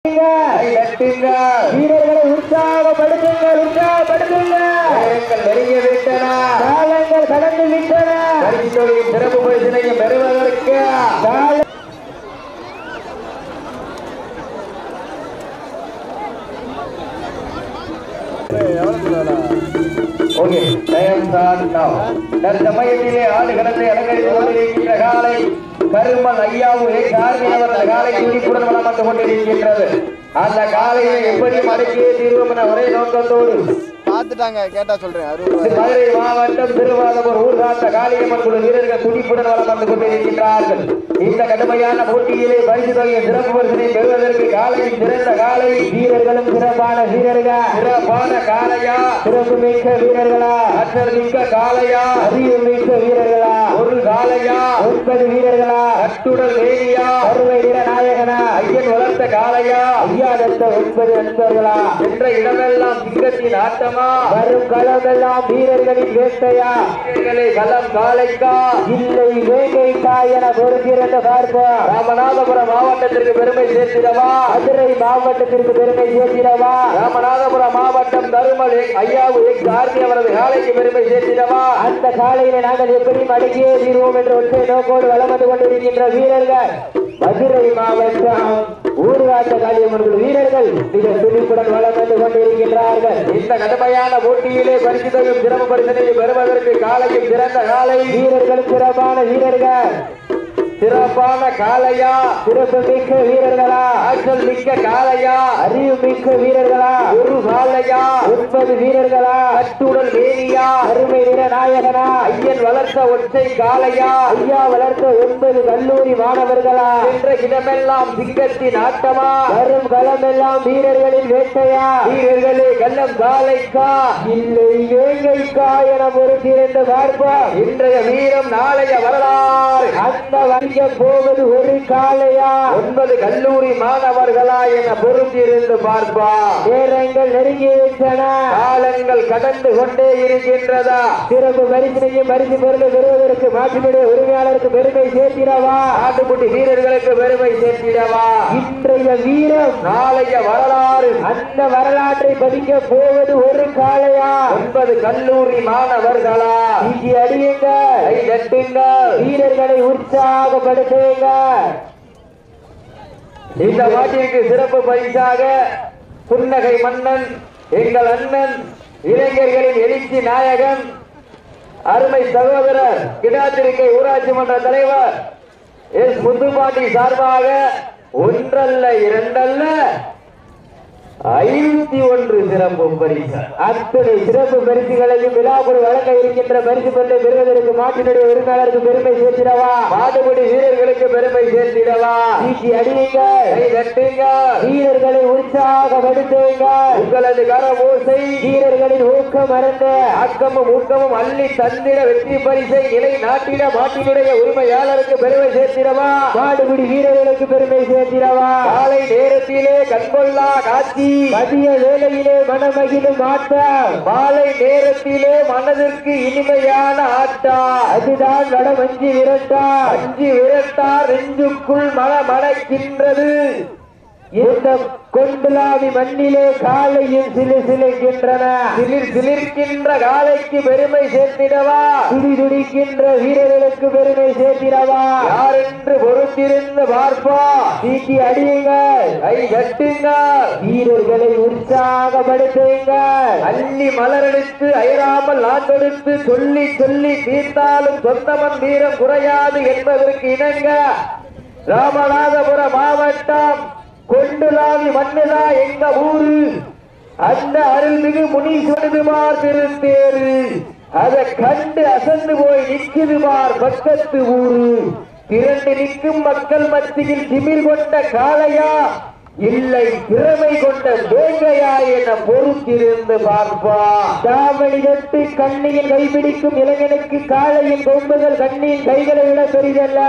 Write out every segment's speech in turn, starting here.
வீரர்களை உற்சாகப்படுத்துங்கள் உற்சாகப்படுத்துங்கள் நெருங்கிய விட்டன காலங்கள் கடந்து விட்டன பரிசுத்தொகையின் சிறப்பு பரிசினையும் பெறுவதற்கு கால- ஓகே டைம் தான் now. தற்சமயத்திலே ஆடுகளத்தை அலங்கரித்துக் கொண்டிருக்கின்ற காலை கருமல் ஐயாவுடைய கார்மிகவர் காலை துடிப்புடன் வளம் வந்து கொண்டிருக்கின்றது அந்த காலையை எப்படி மடக்கியே தீர்வோம் என ஒரே நோக்கத்தோடு பார்த்துட்டாங்க கேட்டா சொல்றேன் அறுபது ரூபாய் மதுரை மாவட்டம் திருவாதபுர் ஊர்காத்த காளியம்மன் குழு வீரர்கள் துடிப்புடன் வளம் வந்து கொண்டிருக்கின்றார்கள் இந்த கடுமையான போட்டியிலே பரிசு தொகையை சிறப்பு பரிசினை பெறுவதற்கு காலையில் சிறந்த காலை வீரர்களும் சிறப்பான வீரர்கள் சிறப்பான காளையா சிறப்பு மிக்க வீரர்களா ஆற்றல் மிக்க காளையா அறிவு மிக்க வீரர்களா ஒரு காளையா ஒன்பது வீரர்களா கட்டுடல் வேணியா அறுவை நிற நாயகனா ஐயன் வளர்த்த காளையா ஐயா தந்த ஒன்பது நண்பர்களா என்ற இடமெல்லாம் சிங்கத்தின் ஆட்டமா வரும் களமெல்லாம் வீரர்களின் வேட்டையா வீரர்களே களம் காளைக்கா இல்லை வேங்கைக்கா என பொறுத்திருந்த பார்ப்போம் ராமநாதபுரம் மாவட்டத்திற்கு பெருமை சேர்த்திடவா மதுரை மாவட்டத்திற்கு பெருமை சேர்த்திடவா ராமநாதபுரம் மாவட்டம் தருமல் எக் ஐயாவு எக் ஆர்மி அவரது காலைக்கு பெருமை சேர்த்திடவா அந்த காலையில நாங்கள் எப்படி மடக்கியே தீர்வோம் என்ற ஒற்றை நோக்கோடு வலம் வந்து கொண்டிருக்கின்ற வீரர்கள் மதுரை மாவட்டம் ஊர்காட்ட காளியம்மன் வீரர்கள் மிக துடிப்புடன் வலம் வந்து கொண்டிருக்கின்றார்கள் இந்த கடுமையான போட்டியிலே பரிசு தொகையும் சிறப்பு பரிசனையும் பெறுவதற்கு காலையும் சிறந்த காலை வீரர்கள் சிறப்பான வீரர்கள் சிறப்பான காளையா சிறப்பு மிக்க வீரர்களா ஆற்றல் மிக்க காளையா அறிவு மிக்க வீரர்களா ஒரு காளையா ஒன்பது வீரர்களா கட்டுடல் வேணியா அருமை நிற நாயகனா ஐயன் வளர்த்த ஒற்றை காளையா ஐயா வளர்த்த ஒன்பது கல்லூரி மாணவர்களா என்ற இடமெல்லாம் சிங்கத்தின் ஆட்டமா வரும் களமெல்லாம் வீரர்களின் வேட்டையா வீரர்களே கள்ளம் காளைக்கா இல்லை வேங்கைக்கா என பொறுத்திருந்த பார்ப்போம் இன்றைய வீரம் நாளைய வரலாறு அந்த வணிக போவது ஒரு காளையா ஒன்பது கல்லூரி மாணவர்களா என பொருந்திருந்து பார்ப்பா நேரங்கள் நெருங்கி விட்டன காலங்கள் கடந்து கொண்டே இருக்கின்றதா சிறப்பு பரிசனையும் பரிசு பொருளை பெறுவதற்கு மாற்றினுடைய உரிமையாளருக்கு பெருமை சேர்த்திடவா ஆட்டுக்குட்டி வீரர்களுக்கு பெருமை சேர்த்திடவா இன்றைய வீரம் நாளைய வரலாறு அந்த வரலாற்றை பதிக்க போவது ஒரு காளையா ஒன்பது கல்லூரி மாணவர்களா இங்கே அடியுங்க கை தட்டுங்கள் வீரர்களை உற்சாகப்படுத்துங்க இந்த மாட்டிற்கு சிறப்பு பரிசாக புன்னகை மன்னன் எங்கள் அண்ணன் இளைஞர்களின் எழுச்சி நாயகன் அருமை சகோதரர் கிடாத்திருக்கை ஊராட்சி மன்ற தலைவர் எஸ் முத்துப்பாண்டி சார்பாக ஒன்றல்ல இரண்டல்ல ஐநூத்தி ஒன்று சிறப்பு பரிசு அத்தனை சிறப்பு பரிசுகளையும் விழாக்குழு வழங்க இருக்கின்ற பரிசு பொருளை பெறுவதற்கு மாட்டினுடைய உரிமையாளருக்கு பெருமை சேர்த்திடவா மாட்டுப்படி வீரர்களுக்கு பெருமை சேர்த்திடவா வீசி அடியுங்க கை தட்டுங்க வீரர்களை உற்சாகப்படுத்துங்க உங்களது கர ஓசை வீரர்களின் ஊக்கம் மறந்த ஆக்கமும் ஊக்கமும் அள்ளி தந்திட வெற்றி பரிசை நிலை நாட்டிட மாட்டினுடைய உரிமையாளருக்கு பெருமை சேர்த்திடவா மாடுபிடி வீரர்களுக்கு பெருமை சேர்த்திடவா காலை நேரத்திலே கண்கொள்ளா காட்சி மதிய வேளையிலே மனமகிழும் ஆட்டம் மாலை நேரத்திலே மனதிற்கு இனிமையான ஆட்டா அதுதான் வடமஞ்சி விரட்டா அஞ்சு விரட்டா நெஞ்சுக்குள் மன மணக்கின்றது இந்த கொண்டுலாவி மண்ணிலே காலையும் சிலு சிலுக்கின்றன சிலிர் சிலிர்க்கின்ற காலைக்கு பெருமை சேர்த்திடவா துடி துடிக்கின்ற வீரர்களுக்கு பெருமை சேர்த்திடவா யார் என்று பொறுத்திருந்து பார்ப்பா தீட்டி அடியுங்கள் கை கட்டுங்கள் வீரர்களை உற்சாகப்படுத்துங்கள் அள்ளி மலரெடுத்து அயராமல் நாட்டெடுத்து சொல்லி சொல்லி தீர்த்தாலும் சொந்தமன் வீரம் குறையாது என்பதற்கு இணங்க ராமநாதபுரம் மாவட்டம் கொண்டுலாவி மண்ணுதா எங்க ஊரு அந்த அருள்மிகு முனீஸ்வரதுமார் திருத்தேரு அதை கண்டு அசந்து போய் நிற்குதுமார் பக்கத்து ஊரு திரண்டு நிற்கும் மக்கள் மத்தியில் திமிர் கொண்ட காளையா இல்லை திறமை கொண்ட வேங்கையா என பொறுத்திருந்து பார்ப்பா தாவணி தொட்டு கண்ணியில் கைப்பிடிக்கும் இளைஞனுக்கு காளையின் கொம்புகள் கண்ணியின் கைகளை விட பெரிதல்ல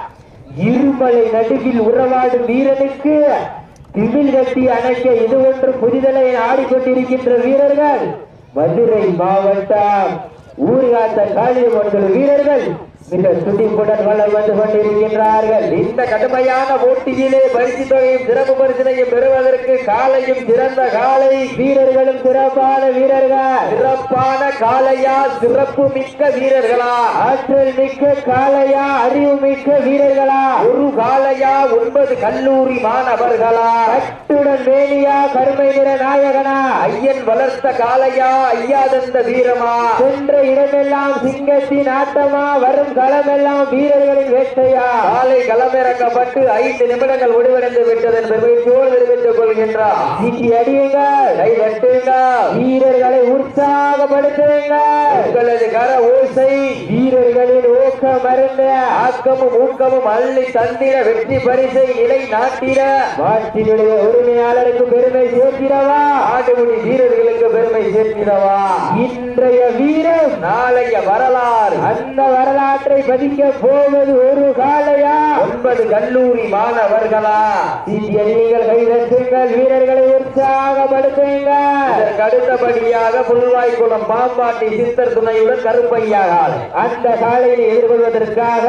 இருமலை நடுவில் உறவாடும் வீரனுக்கு திமில் கட்டி அணைக்க இது ஒன்று புதிதலை ஆடிக்கொண்டிருக்கின்ற வீரர்கள் மதுரை மாவட்டம் ஊர்காத்த காளியம்மன் வீரர்கள் மிக துடிப்புடன் வளம் வந்து கொண்டிருக்கின்றார்கள் இந்த கடுமையான போட்டியிலே பரிசு தொகையும் சிறப்பு பரிசினையும் பெறுவதற்கு காலையும் சிறந்த காலை வீரர்களும் சிறப்பான வீரர்கள் சிறப்பான காளையா சிறப்பு மிக்க வீரர்களா ஆற்றல் மிக்க காளையா அறிவு மிக்க வீரர்களா ஒரு காளையா ஒன்பது கல்லூரி மாணவர்களா கட்டுடன் வேணியா கருமை நிற நாயகனா ஐயன் வளர்த்த காளையா ஐயாதந்த வீரமா சென்ற இடமெல்லாம் சிங்கத்தின் ஆட்டமா வரும் களமெல்லாம் வீரர்களின் வேட்டையா காலை களமிறக்கப்பட்டு ஐந்து நிமிடங்கள் முடிவடைந்து விட்டதன் பெருமையோடு தெரிவித்துக் கொள்கின்றார் சீட்டி அடியுங்கள் கை தட்டுங்கள் வீரர்களை உற்சாகப்படுத்துங்கள் உங்களது கர ஓசை வீரர்களின் ஊக்கம் மருந்த ஆக்கமும் ஊக்கமும் அள்ளி தந்திர வெற்றி பரிசை நிலை நாட்டிட நாட்டினுடைய உரிமையாளருக்கு பெருமை சேர்த்திடவா ஆடுமுடி வீரர்களுக்கு பெருமை சேர்த்திடவா இன்றைய வீரம் நாளைய வரலாறு அந்த வரலாற்றை பதிக்க போவது ஒரு காலையா ஒன்பது கல்லூரி மாணவர்களா சீட்டி அடியுங்கள் கைதட்டுங்கள் வீரர்களை உற்சாகப்படுத்துங்கள் இதற்கு அடுத்தபடியாக புல்வாய்க்குளம் பாம்பாட்டி சித்தர் துணையுடன் கருப்பையாக அந்த காலையை எதிர்கொள்வதற்காக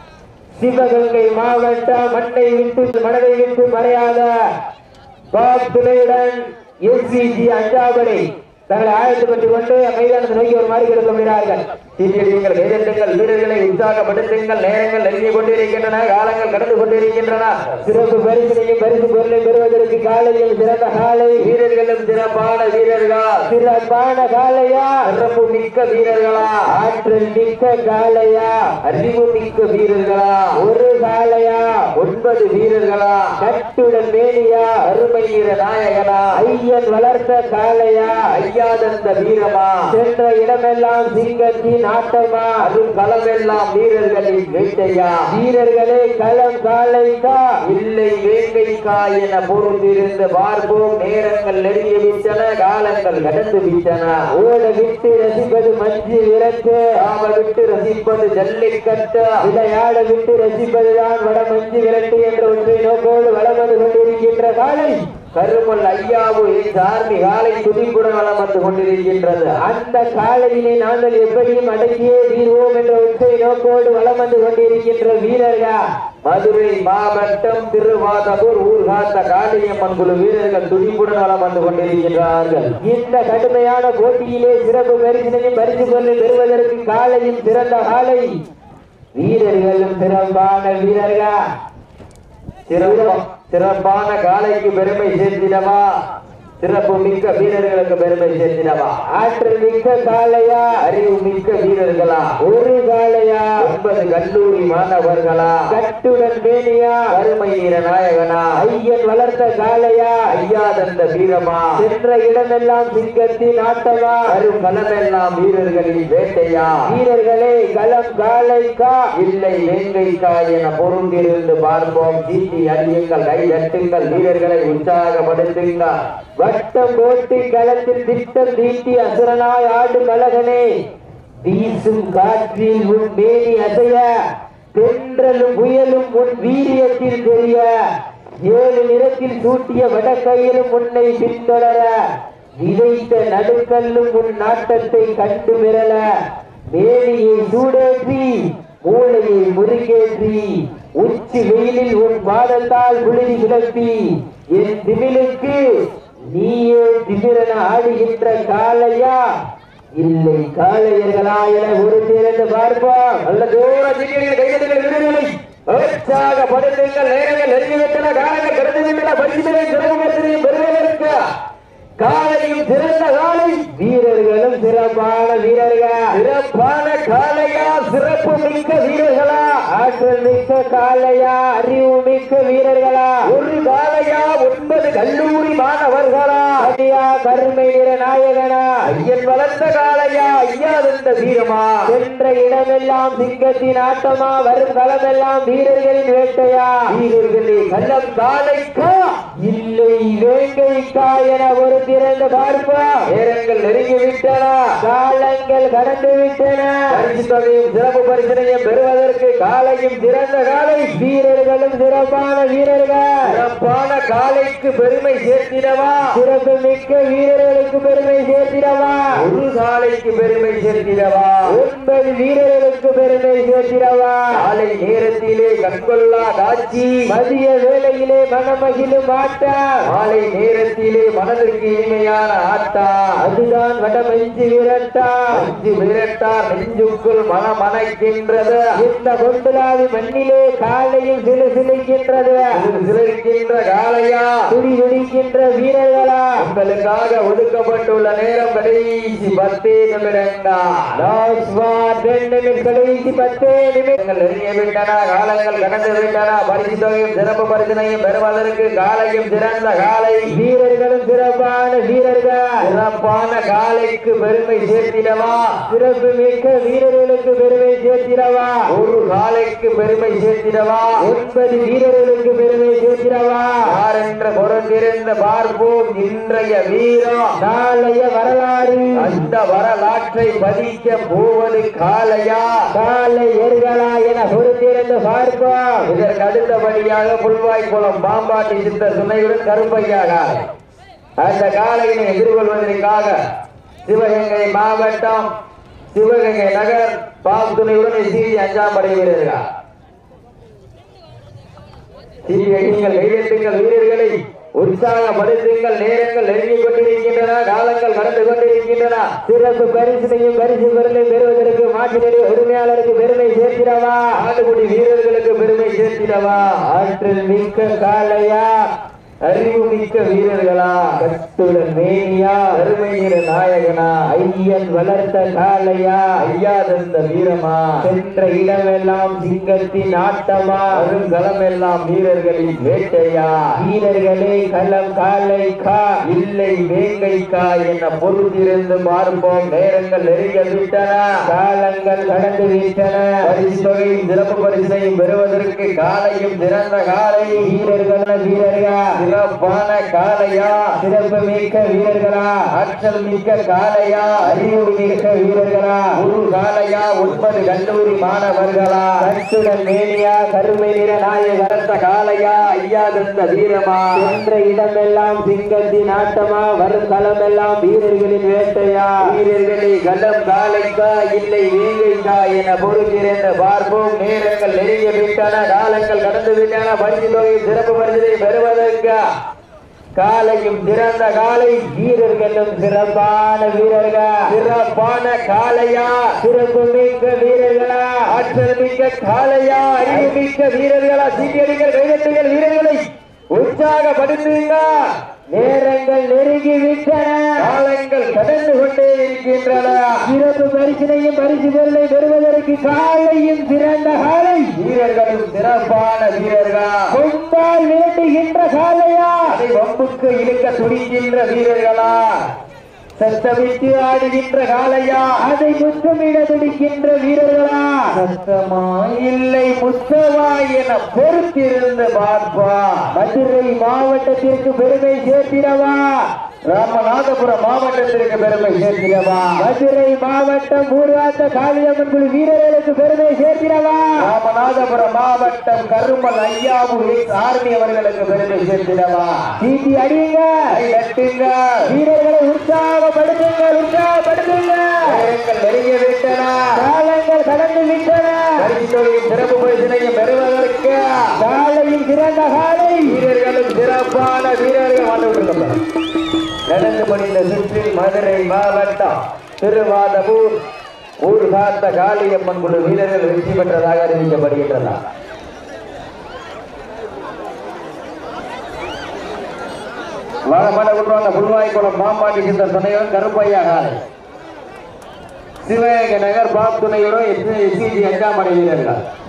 சிவகங்கை மாவட்ட மண்ணை விட்டு மனதை விட்டு மறையாத பாப் துணையுடன் எஸ்பிஜி அஞ்சாபடி தங்களை ஆயத்தப்பட்டுக் கொண்டு மைதானத்தை நோக்கி ஒரு மாதிரி கொடுக்கிறார்கள் சீட்டியடியுங்கள் கைதட்டுங்கள் வீரர்களை உற்சாகப்படுத்துங்கள் நேரங்கள் நெருங்கிக் கொண்டிருக்கின்றன காலங்கள் கடந்து கொண்டிருக்கின்றன சிறப்பு பரிசனையும் பரிசு பொருளை பெறுவதற்கு காலையில் சிறந்த காலை வீரர்களும் சிறப்பான வீரர்களா சிறப்பான காலையா சிறப்பு மிக்க வீரர்களா ஆற்றல் மிக்க காலையா அறிவு மிக்க வீரர்களா ஒரு காலையா ஒன்பது வீரர்களா கட்டுடன் மேனியா அருமை வீர நாயகனா ஐயன் வளர்த்த காலையா ஐயாதந்த வீரமா சென்ற இடமெல்லாம் சிங்கத்தின் ஆட்டமா அதுவும் களமெல்லாம் வீரர்களின் வேட்டையா வீரர்களே களம் காலைக்கா இல்லை வேங்கைக்கா என பொருந்திருந்து பார்ப்போம் நேரங்கள் நெருங்கி விட்டன காலங்கள் கடந்து விட்டன ஓட விட்டு ரசிப்பது மஞ்சு விரட்டு நாம விட்டு ரசிப்பது ஜல்லிக்கட்டு விளையாட விட்டு ரசிப்பதுதான் வட மஞ்சு விரட்டு என்ற ஒன்றை நோக்கோடு வளம் வந்து கொண்டிருக்கின்ற காலை கருமல் ஐயாவு சார்பி காலை துதிப்புடன் வளம் வந்து கொண்டிருக்கின்றது அந்த காலையிலே நாங்கள் எப்படியும் அடக்கியே தீர்வோம் என்ற ஒற்றை நோக்கோடு வளம் வந்து கொண்டிருக்கின்ற வீரர்கள் மதுரை மாவட்டம் திருவாதபூர் ஊர்காத்த காளியம்மன் குழு வீரர்கள் துடிப்புடன் வளம் வந்து கொண்டிருக்கின்றார்கள் இந்த கடுமையான போட்டியிலே சிறப்பு பரிசினையும் பரிசு பொருளை பெறுவதற்கு காலையும் சிறந்த காலை வீரர்களும் சிறப்பான வீரர்கள் சிறப்பா- சிறப்பான காலைக்கு பெருமை சேர்த்திடவா சிறப்பு மிக்க வீரர்களுக்கு பெருமை சேர்த்திடவா ஆற்றல் மிக்க காளையா அறிவு மிக்க வீரர்களா ஒரு காளையா ஒன்பது கல்லூரி மாணவர்களா கட்டுடன் வேணியா கருமை வீர நாயகனா ஐயன் வளர்த்த காளையா ஐயா தந்த வீரமா சென்ற இடமெல்லாம் சிங்கத்தின் ஆட்டமா வரும் களமெல்லாம் வீரர்களின் வேட்டையா வீரர்களே களம் காளைக்கா இல்லை வேங்கைக்கா என பொருந்திருந்து பார்ப்போம் சீட்டி அடியுங்கள் கை தட்டுங்கள் வீரர்களை உற்சாகப்படுத்துங்கள் வட்டம் போட்டு களத்தில் திட்டம் தீட்டி அசுரனாய் ஆடும் அழகனே வீசும் காற்றில் உன் மேனி அசைய தென்றலும் புயலும் உன் வீரியத்தில் தெரிய ஏழு நிறத்தில் சூட்டிய வடக்கையிலும் உன்னை பின்தொடர விதைத்த நடுக்கல்லும் உன் நாட்டத்தை கண்டு மிரள மேனியை சூடேற்றி மூளையை முருகேற்றி உச்சி வெயிலில் உன் பாதத்தால் புழுதி கிளப்பி என் திமிலுக்கு நீயே திமிரன ஆடுகின்ற காளையா இல்லை காளையர்களா என ஒரு திரண்டு பார்ப்போம் நல்ல தூர சீட்டியடிகள் கைதட்டுங்கள் வீரர்களை உற்சாகப்படுத்துங்கள் நேரங்கள் நெருங்கிவிட்டன காலங்கள் கடந்து விட்டன பரிசுகளை சிறப்பு பரிசுகளையும் பெறுவதற்கு காலையும் சிறந்த காலை வீரர்களும் சிறப்பான வீரர்கள் சிறப்பான காலையா சிறப்பு மிக்க வீரர்களா ஆற்றல் மிக்க காளையா அறிவு மிக்க வீரர்களா ஒரு காலையா ஒன்பது கல்லூரி மாணவர்களா அடியா கருமை நிற நாயகனா ஐயன் வளர்த்த காலையா ஐயா இருந்த வீரமா சென்ற இடமெல்லாம் சிங்கத்தின் ஆட்டமா வரும் களமெல்லாம் வீரர்களின் வேட்டையா வீரர்களே கள்ளம் காலைக்கா இல்லை வேங்கைக்கா என ஒரு திறந்து பார்ப்போம் நேரங்கள் நெருங்கிவிட்டன காலங்கள் கடந்து விட்டன பரிசு தொகையும் சிறப்பு பரிசனையும் பெறுவதற்கு காலையும் சிறந்த காலை வீரர்களும் சிறப்பான வீரர்கள் சிறப்பான காலைக்கு பெருமை சேர்த்திடவா சிறப்பு மிக்க வீரர்களுக்கு பெருமை சேர்த்திடவா ஒரு காலைக்கு பெருமை சேர்த்திடவா ஒன்பது வீரர்களுக்கு பெருமை சேர்த்திடவா காலை நேரத்திலே கண்கொள்ளா காட்சி மதிய வேளையிலே மனமகிழும் ஆட்டம் மாலை நேர மனதிற்கு இனிமையான ஆட்டா அதுதான் வடமெஞ்சி விரட்டா அஞ்சு விரட்டா நெஞ்சுக்குள் மனமனைக்கின்றது இந்த கொண்டுலாவி மண்ணிலே காலையில் சிலு சிலுக்கின்றது இது சிலிர்க்கின்ற காளையா துடி துடிக்கின்ற வீரர்களா உங்களுக்காக ஒதுக்கப்பட்டுள்ள நேரம் கடைசி பத்தே நிமிடங்கள் லாஸ்ட் வார் ரெண்டு நிமிஷம் கடைசி பத்தே நிமிடம் காலங்கள் நெருங்கி விட்டன காலங்கள் கடந்து விட்டன பரிசு தொகையும் சிறப்பு பரிசனையும் பெறுவதற்கு காலையும் சிறந்த காலை வீரர்களும் சிறப்பான வீரர்கள் சிறப்பான காலைக்கு பெருமை சேர்த்திடவா சிறப்பு மிக்க வீரர்களுக்கு பெருமை சேர்த்திடவா ஒரு காலைக்கு பெருமை சேர்த்திடவா ஒன்பது வீரர்களுக்கு பெருமை சேர்த்திடவா யார் என்ற பொறுத்திருந்த பார்ப்போம் இன்றைய வீரம் நாளைய வரலாறு அந்த வரலாற்றை பதிக்க போவது காலையா காலை எர்களா என பொறுத்திருந்து பார்ப்போம் இதற்கு அடுத்தபடியாக புல்வாய்க்குளம் பாம்பாட்டி சித்த துணையுடன் கருப்பையா காலை அந்த காலையினை எதிர்கொள்வதற்காக சிவகங்கை மாவட்டம் சிவகங்கை நகர் பாம் துணையுடன் சிறி அஞ்சாம் படை வீரர்கள் சிறிய நீங்கள் கைதட்டுங்கள் வீரர்களை உற்சாகப்படுத்துங்கள் நேரங்கள் நெருங்கிக் கொண்டிருக்கின்றன காலங்கள் கடந்து கொண்டிருக்கின்றன சிறப்பு பரிசினையும் பரிசு பொருளை பெறுவதற்கு மாற்றினுடைய உரிமையாளருக்கு பெருமை சேர்த்திடவா ஆண்டுகுடி வீரர்களுக்கு பெருமை சேர்த்திடவா ஆற்றல் மிக்க காலையா அறிவு மிக்க வீரர்களா கட்டுடன் மேனியா அருமையிற நாயகனா ஐயன் வளர்த்த காலையா ஐயா தந்த வீரமா சென்ற இடமெல்லாம் சிங்கத்தின் ஆட்டமா அருங்கலம் எல்லாம் வீரர்களின் வேட்டையா வீரர்களே களம் காலை கா இல்லை வேங்கைக்கா என பொறுத்திருந்து பார்ப்போம் நேரங்கள் நெருங்க விட்டன காலங்கள் கடந்து விட்டன பரிசு தொகையும் சிறப்பு பரிசையும் பெறுவதற்கு காலையும் சிறந்த காலை வீரர்கள் வீரர்கள் சிறப்பான காலையா சிறப்பு மிக்க வீரர்களா ஆற்றல் மிக்க காலையா அறிவு மிக்க வீரர்களா ஒரு காலையா ஒன்பது கல்லூரி மாணவர்களா கட்டுடன் மேனியா கருமை நிற நாயகர் வளர்த்த காலையா ஐயா தந்த வீரமா சென்ற இடமெல்லாம் சிங்கத்தின் ஆட்டமா வரும் களமெல்லாம் வீரர்களின் வேட்டையா வீரர்களை கலம் காலைக்கா இல்லை வேங்கைக்கா என பொறுத்திருந்த பார்ப்போம் நேரங்கள் நெருங்கி விட்டன காலங்கள் கடந்து விட்டன பரிசு தொகை சிறப்பு பரிசை பெறுவதற்கு காலையும் சிறந்த காலை வீரர்களும் சிறப்பான வீரர்கள் சிறப்பான காலையா சிறப்பு மிக்க வீரர்களா ஆற்றல் மிக்க காலையா அறிவு மிக்க வீரர்களா சீட்டியடிகள் கைதட்டுகள் வீரர்களை உற்சாகப்படுத்துங்க நேரங்கள் நெருங்கி விட்டன காலங்கள் கடந்து கொண்டே இருக்கின்றன சிறப்பு பரிசினையும் பரிசு பொருளை பெறுவதற்கு காலையும் சிறந்த காலை வீரர்களும் சிறப்பான வீரர்களா கொண்டால் வேண்டுகின்ற காலையா அதை வம்புக்கு இழுக்க துடிக்கின்ற வீரர்களா சத்தமிட்டு ஆடுகின்ற காலையா அதை முத்தமிட துடிக்கின்ற வீரர்களா சத்தமா இல்லை முத்தமா என பொறுத்திருந்து பார்ப்பா மதுரை மாவட்டத்திற்கு பெருமை சேர்த்திடவா ராமநாதபுரம் மாவட்டத்திற்கு பெருமை சேர்க்கிறவா மதுரை மாவட்டம் மூர்வாத்த காளியம்மன் குழு வீரர்களுக்கு பெருமை சேர்த்திடவா ராமநாதபுரம் மாவட்டம் கருமல் ஐயாவு ஆர்மி அவர்களுக்கு பெருமை சேர்த்திடவா சீட்டி அடியுங்க கை தட்டுங்க வீரர்களை உற்சாகப்படுத்துங்கள் உற்சாகப்படுத்துங்க நேரங்கள் நெருங்கி விட்டன காலங்கள் கடந்து விட்டன பரிசுத்தொகையும் சிறப்பு பரிசினையும் பெறுவதற்கு காலையில் சிறந்த காலை வீரர்களும் சிறப்பான வீரர்கள் வந்து கொண்டிருக்கிறார் நடந்து முடிந்த சுற்றில் மதுரை மாவட்டம் திருவாதபூர் ஊர் காத்த காளியம்மன் குழு வீரர்கள் வெற்றி பெற்றதாக அறிவிக்கப்படுகின்றனர் வளமட விட்டுவாங்க புல்வாய்க்குளம் மாம்பாட்டி சிந்த துணையுடன் கருப்பையா காலை சிவகங்கை நகர் பாப் துணையுடன் எஸ்பிஜி அஞ்சாம் படை வீரர்கள்